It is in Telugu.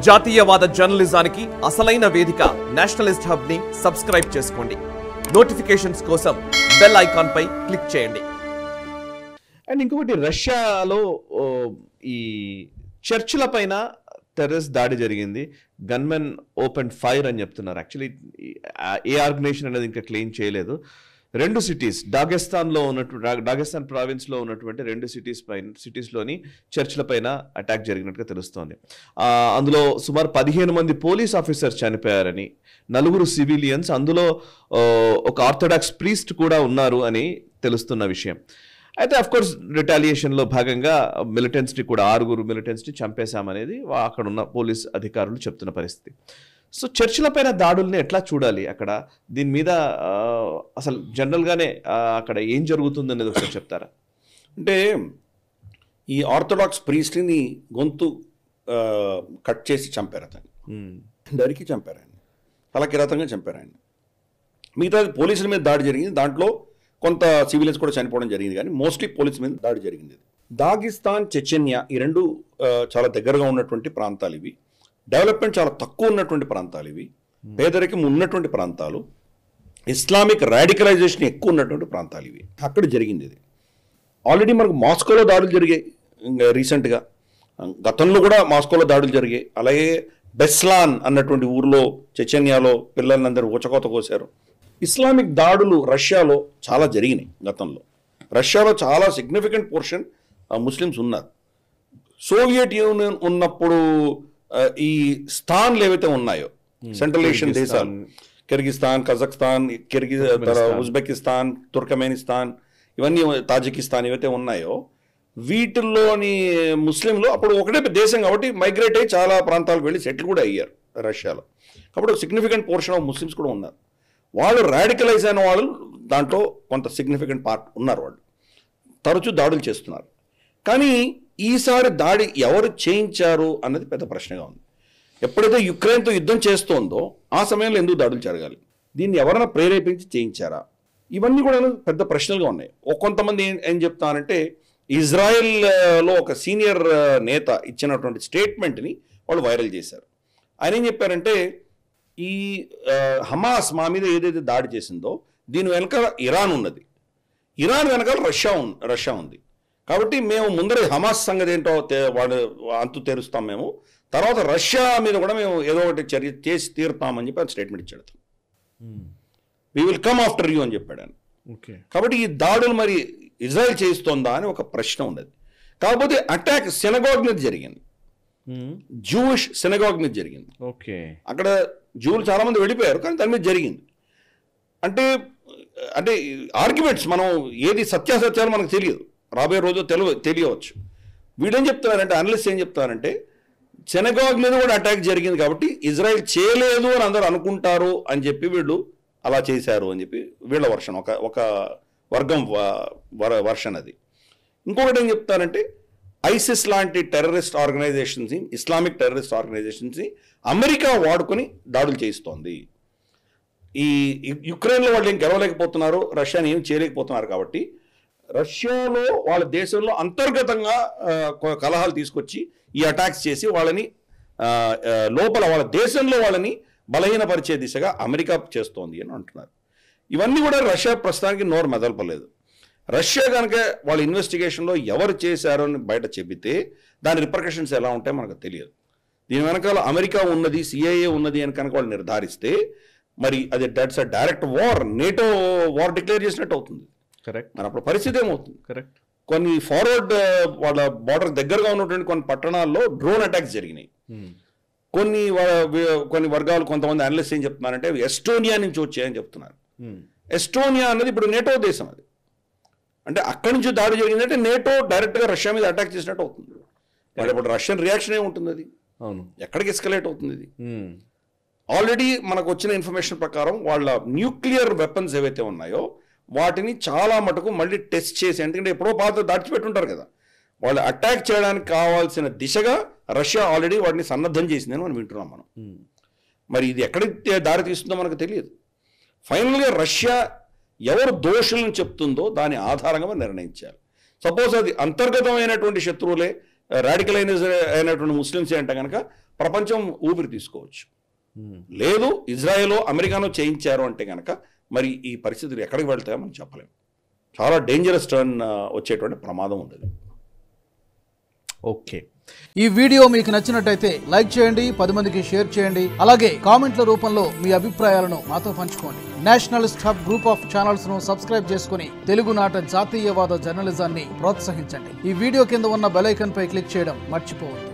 జాతీయవాద జర్నలిజానికి అసలైన వేదిక నేషనలిస్ట్ హబ్ ని సబ్స్క్రైబ్ చేసుకోండి నోటిఫికేషన్స్ కోసం బెల్ ఐకాన్ పై క్లిక్ చేయండి అండ్ ఇంకొకటి రష్యాలో ఓ, ఈ చర్చిల పైన టెర్రస్ దాడి జరిగింది గన్మెన్ ఓపెన్ ఫైర్ అని చెప్తున్నారు యాక్చువల్లీ ఏ ఆర్గనైజేషన్ అనేది ఇంకా క్లెయిమ్ చేయలేదు రెండు సిటీస్ డాగెస్తాన్లో ఉన్నటువంటి డాగెస్తాన్ ప్రావిన్స్లో ఉన్నటువంటి రెండు సిటీస్ పైన సిటీస్లోని చర్చిల పైన అటాక్ జరిగినట్టుగా తెలుస్తోంది ఆ, అందులో సుమారు పదిహేను మంది పోలీస్ ఆఫీసర్స్ చనిపోయారని నలుగురు సివిలియన్స్ అందులో ఓ, ఒక ఆర్థడాక్స్ ప్రీస్ట్ కూడా ఉన్నారు అని తెలుస్తున్న విషయం అయితే అఫ్ కోర్స్ రిటాలియేషన్లో భాగంగా మిలిటెంట్స్ని కూడా ఆరుగురు మిలిటెంట్స్ని చంపేశామనేది వా- అక్కడ ఉన్న పోలీస్ అధికారులు చెప్తున్న పరిస్థితి సో చర్చిల పైన దాడుల్ని ఎట్లా చూడాలి అక్కడ దీని మీద ఆ, అసలు జనరల్గానే ఆ, అక్కడ ఏం జరుగుతుంది అనేది ఒకసారి చెప్తారా అంటే ఈ ఆర్థడాక్స్ ప్రీస్ట్ని గొంతు ఆ, కట్ చేసి చంపారు అతన్ని మ్మ్. నరికి చంపారు ఆయన చాలా కిరాతంగా చంపారు ఆయన మిగతా పోలీసుల మీద దాడి జరిగింది దాంట్లో కొంత సివిలియన్స్ కూడా చనిపోవడం జరిగింది కానీ మోస్ట్లీ పోలీసుల మీద దాడి జరిగింది దాగిస్తాన్ చెచెన్యా ఈ రెండు ఆ, చాలా దగ్గరగా ఉన్నటువంటి ప్రాంతాలు ఇవి డెవలప్మెంట్ చాలా తక్కువ ఉన్నటువంటి ప్రాంతాలు ఇవి పేదరికం ఉన్నటువంటి ప్రాంతాలు ఇస్లామిక్ రాడికలైజేషన్ ఎక్కువ ఉన్నటువంటి ప్రాంతాలు ఇవి అక్కడ జరిగింది ఇది ఆల్రెడీ మనకు మాస్కోలో దాడులు జరిగాయి ఇంకా రీసెంట్గా గతంలో కూడా మాస్కోలో దాడులు జరిగాయి అలాగే బెస్లాన్ అన్నటువంటి ఊర్లో చెచెన్యాలో పిల్లలందరూ ఊచకోత కోసారు ఇస్లామిక్ దాడులు రష్యాలో చాలా జరిగినాయి గతంలో రష్యాలో చాలా సిగ్నిఫికెంట్ పోర్షన్ ముస్లిమ్స్ ఉన్నారు సోవియట్ యూనియన్ ఉన్నప్పుడు ఆ, ఈ స్థాన్లు ఏవైతే ఉన్నాయో సెంట్రల్ ఏషియన్ దేశాలు కిర్గిస్తాన్ కజాఖ్స్తాన్ కిర్గి ఉజ్బెకిస్తాన్ తుర్కమేనిస్తాన్ ఇవన్నీ తాజికిస్తాన్ ఏవైతే ఉన్నాయో వీటిల్లోని ముస్లింలు అప్పుడు ఒకటే దేశం కాబట్టి మైగ్రేట్ అయ్యి చాలా ప్రాంతాలకు వెళ్ళి సెటిల్ కూడా అయ్యారు రష్యాలో కాబట్టి సిగ్నిఫికెంట్ పోర్షన్ ఆఫ్ ముస్లిమ్స్ కూడా ఉన్నారు వాళ్ళు రాడికలైజ్ అయిన వాళ్ళు దాంట్లో కొంత సిగ్నిఫికెంట్ పార్ట్ ఉన్నారు వాళ్ళు తరచూ దాడులు చేస్తున్నారు కానీ ఈసారి దాడి ఎవరు చేయించారు అన్నది పెద్ద ప్రశ్నగా ఉంది ఎప్పుడైతే యుక్రెయిన్తో యుద్ధం చేస్తోందో ఆ సమయంలో ఎందుకు దాడులు జరగాలి దీన్ని ఎవరైనా ప్రేరేపించి చేయించారా ఇవన్నీ కూడా పెద్ద ప్రశ్నలుగా ఉన్నాయి ఒక కొంతమంది ఏం ఏం చెప్తానంటే ఇజ్రాయెల్ ఆ, లో ఒక సీనియర్ ఆ, నేత ఇచ్చినటువంటి స్టేట్మెంట్ని వాళ్ళు వైరల్ చేశారు ఆయన ఏం చెప్పారంటే ఈ ఆ, హమాస్ మా మీద ఏదైతే దాడి చేసిందో దీని వెనకాల ఇరాన్ ఉన్నది ఇరాన్ వెనకాల రష్యా ఉంది రష్యా ఉంది కాబట్టి మేము ముందర హమాస్ సంగతి ఏంటో తే- వాడు అంతు తెరుస్తాం మేము తర్వాత రష్యా మీద కూడా మేము ఏదో ఒకటి చర్య చేసి తీరుతామని చెప్పి ఆయన స్టేట్మెంట్ ఇచ్చాడు అతను we will come after you అని చెప్పాడు ఆయన ఓకే కాబట్టి ఈ దాడులు మరి ఇజ్రాయెల్ చేయిస్తోందా అని ఒక ప్రశ్న ఉన్నది కాకపోతే అటాక్ సెనగాగ్ మీద జరిగింది జూయిష్ సెనగాగ్ మీద జరిగింది ఓకే అక్కడ జూలు చాలా మంది వెళ్ళిపోయారు కానీ దాని మీద జరిగింది అంటే అంటే ఆర్గ్యుమెంట్స్ మనం ఏది సత్యాసత్యాలు మనకు తెలియదు రాబోయే రోజు తెలియ తెలియవచ్చు వీడేం చెప్తున్నారంటే అనలిస్ట్ ఏం చెప్తున్నారంటే సెనగాగ్ మీద కూడా అటాక్ జరిగింది కాబట్టి ఇజ్రాయెల్ చేయలేదు అని అందరూ అనుకుంటారు అని చెప్పి వీళ్ళు అలా చేశారు అని చెప్పి వీళ్ళ వర్షన్ ఒక ఒక వర్గం వర్షన్ అది ఇంకొకటి ఏం చెప్తారంటే ఐసిస్ లాంటి టెర్రరిస్ట్ ఆర్గనైజేషన్స్ని ఇస్లామిక్ టెర్రరిస్ట్ ఆర్గనైజేషన్స్ని అమెరికా వాడుకొని దాడులు చేయిస్తోంది ఈ యు- యుక్రెయిన్లో వాళ్ళు ఏం గెలవలేకపోతున్నారు రష్యాని ఏం చేయలేకపోతున్నారు కాబట్టి రష్యాలో వాళ్ళ దేశంలో అంతర్గతంగా ఆ, కొ- కలహాలు తీసుకొచ్చి ఈ అటాక్స్ చేసి వాళ్ళని ఆ, ఆ, లోపల వాళ్ళ దేశంలో వాళ్ళని బలహీనపరిచే దిశగా అమెరికా చేస్తోంది అని అంటున్నారు ఇవన్నీ కూడా రష్యా ప్రస్తుతానికి నోరు మెదలపలేదు రష్యా కనుక వాళ్ళ ఇన్వెస్టిగేషన్లో ఎవరు చేశారో అని బయట చెబితే దాని రిపర్కషన్స్ ఎలా ఉంటాయో మనకు తెలియదు దీని వెనకాల అమెరికా ఉన్నది సిఐఏ ఉన్నది అని కనుక వాళ్ళు నిర్ధారిస్తే మరి అది that's a direct war NATO war declare చేసినట్టు అవుతుంది కరెక్ట్ మరి అప్పుడు పరిస్థితి ఏమవుతుంది కరెక్ట్ కొన్ని ఫార్వర్డ్ వాళ్ళ బార్డర్ దగ్గరగా ఉన్నటువంటి కొన్ని పట్టణాల్లో డ్రోన్ అటాక్స్ జరిగినాయి కొన్ని వ- వి- కొన్ని వర్గాలు కొంతమంది అనలిస్ట్ ఏం చెప్తున్నారంటే అవి ఎస్టోనియా నుంచి వచ్చాయని చెప్తున్నారు ఎస్టోనియా అన్నది ఇప్పుడు నేటో దేశం అది అంటే అక్కడి నుంచి దాడి జరిగిందంటే నేటో డైరెక్ట్గా రష్యా మీద అటాక్ చేసినట్టు అవుతుంది మరి ఇప్పుడు రష్యన్ రియాక్షన్ ఏముంటుంది అది అవును ఎక్కడికి ఎస్కలేట్ అవుతుంది ఇది ఆల్రెడీ మనకు వచ్చిన ఇన్ఫర్మేషన్ ప్రకారం వాళ్ళ న్యూక్లియర్ వెపన్స్ ఏవైతే ఉన్నాయో వాటిని చాలా మటుకు మళ్ళీ టెస్ట్ చేసి ఎందుకంటే ఎప్పుడో పాత దాచిపెట్టుంటారు కదా వాళ్ళు అటాక్ చేయడానికి కావాల్సిన దిశగా రష్యా ఆల్రెడీ వాటిని సన్నద్ధం చేసిందని మనం వింటున్నాం మనం మరి ఇది ఎక్కడికి దారి తీస్తుందో మనకు తెలియదు ఫైనల్గా రష్యా ఎవరు దోషులను చెప్తుందో దాని ఆధారంగా మనం నిర్ణయించాలి సపోజ్ అది అంతర్గతమైనటువంటి శత్రువులే రాడికలైజ్ అయినటువంటి ముస్లిమ్స్ అంటే కనుక ప్రపంచం ఊపిరి తీసుకోవచ్చు లేదు ఇజ్రాయెలో అమెరికానో చేయించారు అంటే కనుక మరి ఈ పరిస్థితులు ఎక్కడికి వెళ్తాయో మనం చెప్పలేము చాలా డేంజరస్ టర్న్ వచ్చేటువంటి ప్రమాదం ఉంది ఓకే ఈ వీడియో మీకు నచ్చినట్టయితే లైక్ చేయండి పది మందికి షేర్ చేయండి అలాగే కామెంట్ల రూపంలో మీ అభిప్రాయాలను మాతో పంచుకోండి nationalist hub group of channels ను సబ్స్క్రైబ్ చేసుకుని తెలుగునాట జాతీయవాద జర్నలిజాన్ని ప్రోత్సహించండి ఈ వీడియో కింద ఉన్న బెల్ ఐకాన్ పై క్లిక్ చేయడం మర్చిపోవద్దు